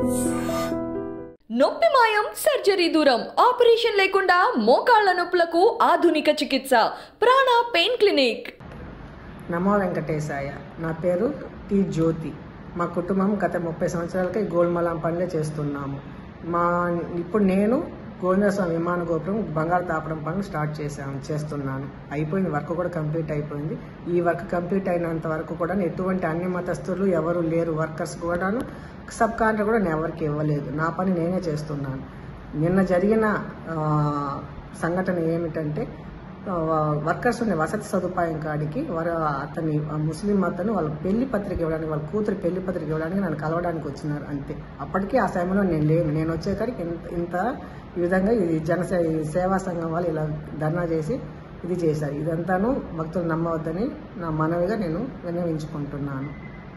నొప్పి మాయం సర్జరీ దూరం ఆపరేషన్ లేకుండా మోకాళ్ల నొప్పులకు ఆధునిక చికిత్స ప్రాణ పెయిన్ క్లినిక్ నమో వెంకటేశాయ నా పేరు టి జ్యోతి మా కుటుంబం గత ముప్పై సంవత్సరాలకి గోల్మలాం పనులే చేస్తున్నాము మా ఇప్పుడు నేను గోవిందస్వామి విమాన గోపురం బంగారు తాపడం పనులు స్టార్ట్ చేశాను చేస్తున్నాను అయిపోయింది వర్క్ కూడా కంప్లీట్ అయిపోయింది ఈ వర్క్ కంప్లీట్ అయినంత వరకు కూడా ఎటువంటి అన్ని మతస్థులు ఎవరు లేరు వర్కర్స్ కూడాను సబ్ కాంట్రాక్ట్ కూడా నేను ఎవరికి ఇవ్వలేదు నా పని నేనే చేస్తున్నాను నిన్న జరిగిన ఆ, సంఘటన ఏమిటంటే ఆ, వర్కర్స్ ఉండే వసతి సదుపాయం కాడికి వారు అతని ఆ ముస్లిం అతను వాళ్ళ పెళ్లి పత్రిక ఇవ్వడానికి వాళ్ళ కూతురు పెళ్లి పత్రిక ఇవ్వడానికి నన్ను కలవడానికి వచ్చినారు అంతే అప్పటికీ ఆ సమయంలో నేను లేను నేను వచ్చే కాడికి ఇంత ఇంత ఈ విధంగా ఇది జనసే ఈ సేవా సంఘం వాళ్ళు ఇలా ధర్నా చేసి ఇది చేశారు ఇదంతాను భక్తులు నమ్మవద్దని నా మనవిగా నేను విన్నవించుకుంటున్నాను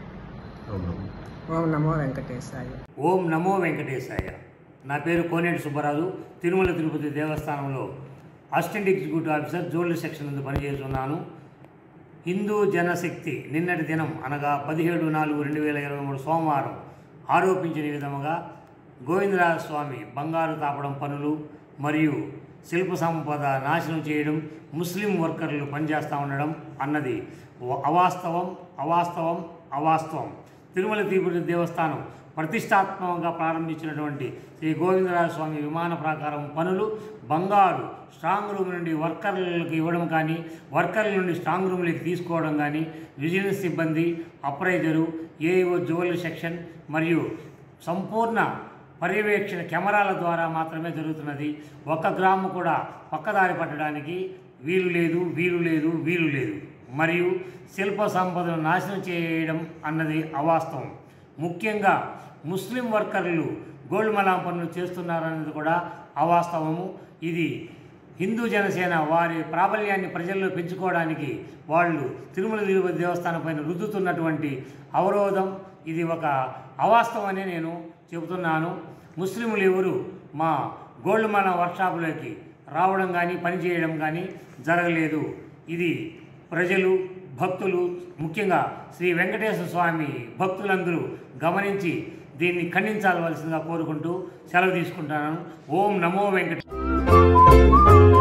ఓం నమో వెంకటేశాయ ఓం నమో వెంకటేశాయ నా పేరు కోనేటి సుబ్బరాజు తిరుమల తిరుపతి దేవస్థానంలో assistant executive officer jewellery section నందు పనిచేస్తున్నాను హిందూ జనశక్తి నిన్నటి దినం అనగా పదిహేడు నాలుగు రెండు వేల ఇరవై మూడు సోమవారం ఆరోపించిన విధముగా గోవిందరాజ స్వామి బంగారు తాపడం పనులు మరియు శిల్ప సంపద నాశనం చేయడం ముస్లిం వర్కర్లు పనిచేస్తూ ఉండడం అన్నది వ- అవాస్తవం అవాస్తవం అవాస్తవం తిరుమల తిరుపతి దేవస్థానం ప్రతిష్టాత్మకంగా ప్రారంభించినటువంటి శ్రీ గోవిందరాజ స్వామి విమాన ప్రాకారం పనులు బంగారు స్ట్రాంగ్ రూమ్ నుండి వర్కర్లకు ఇవ్వడం కానీ వర్కర్ల నుండి స్ట్రాంగ్ రూమ్లోకి తీసుకోవడం కానీ విజిలెన్స్ సిబ్బంది అప్రైజరు ఏఓ జ్యువెలరీ సెక్షన్ మరియు సంపూర్ణ పర్యవేక్షణ కెమెరాల ద్వారా మాత్రమే జరుగుతున్నది ఒక్క గ్రాము కూడా పక్కదారి పట్టడానికి వీలు లేదు వీలు లేదు వీలు లేదు మరియు శిల్ప సంపదను నాశనం చేయడం అన్నది అవాస్తవం ముఖ్యంగా ముస్లిం వర్కర్లు గోల్డ్ మలాం పనులు చేస్తున్నారన్నది కూడా అవాస్తవము ఇది హిందూ జనసేన వారి ప్రాబల్యాన్ని ప్రజల్లో పెంచుకోవడానికి వాళ్ళు తిరుమల తిరుపతి దేవస్థానం పైన రుద్దుతున్నటువంటి అవరోధం ఇది ఒక అవాస్తవమనే నేను చెబుతున్నాను ముస్లింలు ఎవరు మా గోల్డ్ మన వర్క్షాపులోకి రావడం కానీ పనిచేయడం కానీ జరగలేదు ఇది ప్రజలు భక్తులు ముఖ్యంగా శ్రీ వెంకటేశ్వర స్వామి భక్తులందరూ గమనించి దీన్ని ఖండించాల్వలసిందిగా కోరుకుంటూ సెలవు తీసుకుంటున్నాను ఓం నమో వెంకట